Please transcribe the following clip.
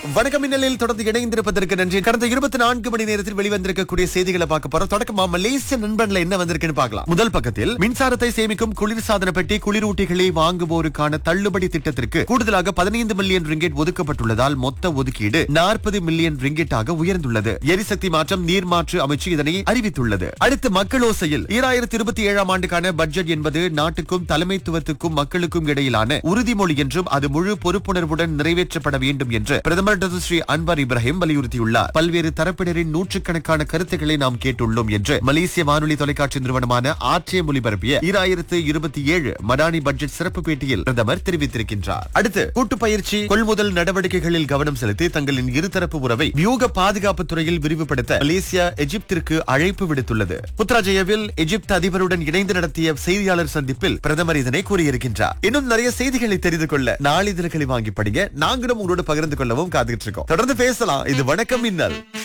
வணக்கம் மின்னலில் தொடர்ந்து இணைந்திருப்பதற்கு நன்றி கடந்த இருபத்தி நான்கு மணி நேரத்தில் வெளிவந்திருக்கக்கூடிய செய்திகளை பார்க்க போறோம் தொடக்கமா மலேசிய நண்பன்ல என்ன வந்திருக்குன்னு பார்க்கலாம் முதல் பக்கத்தில் மின்சாரத்தை சேமிக்கும் குளிர்சாதன பெட்டி குளிரூட்டிகளை வாங்குவோருக்கான தள்ளுபடி திட்டத்திற்கு கூடுதலாக பதினைந்து மில்லியன் ரிங்கெட் ஒதுக்கப்பட்டுள்ளதால் மொத்த ஒதுக்கீடு நாற்பது மில்லியன் ரிங்கெட்டாக உயர்ந்துள்ளது எரிசக்தி மாற்றம் நீர் மாற்று அமைச்சு இதனை அறிவித்துள்ளது அடுத்து மக்களோசையில் ஈராயிரத்தி இருபத்தி ஏழாம் ஆண்டுக்கான பட்ஜெட் என்பது நாட்டுக்கும் தலைமைத்துவத்துக்கும் மக்களுக்கும் இடையிலான உறுதிமொழி என்றும் அது முழு பொறுப்புணர்வுடன் நிறைவேற்றப்பட வேண்டும் என்று பிரதமர் டாக்டர் ஸ்ரீ அன்வர் இப்ராஹிம் வலியுறுத்தியுள்ளார் பல்வேறு தரப்பினரின் நூற்றுக்கணக்கான கருத்துக்களை நாம் கேட்டுள்ளோம் என்று மலேசிய வானொலி தொலைக்காட்சி நிறுவனமான ஆர்டிஎம் ஒலிபரப்பிய ஈராயிரத்து இருபத்தி ஏழு மடானி பட்ஜெட் சிறப்பு பேட்டியில் பிரதமர் தெரிவித்திருக்கின்றார் அடுத்து கூட்டு பயிற்சி கொள்முதல் நடவடிக்கைகளில் கவனம் செலுத்தி தங்களின் இருதரப்பு உறவை வியூக பாதுகாப்பு துறையில் விரிவுபடுத்த மலேசியா எகிப்திற்கு அழைப்பு விடுத்துள்ளது புத்ராஜயவில் எகிப்து அதிபருடன் இணைந்து நடத்திய செய்தியாளர் சந்திப்பில் பிரதமர் இதனை கூறியிருக்கின்றார் இன்னும் நிறைய செய்திகளை தெரிந்து கொள்ள நாளிதழ்களை வாங்கி படிங்க நாங்களும் உங்களோட பகிர்ந்து கொள்ளவும் காத்துக்கிட்டு இருக்கோம் தொடர்ந்து பேசலாம் இது வணக்கம் மின்னல்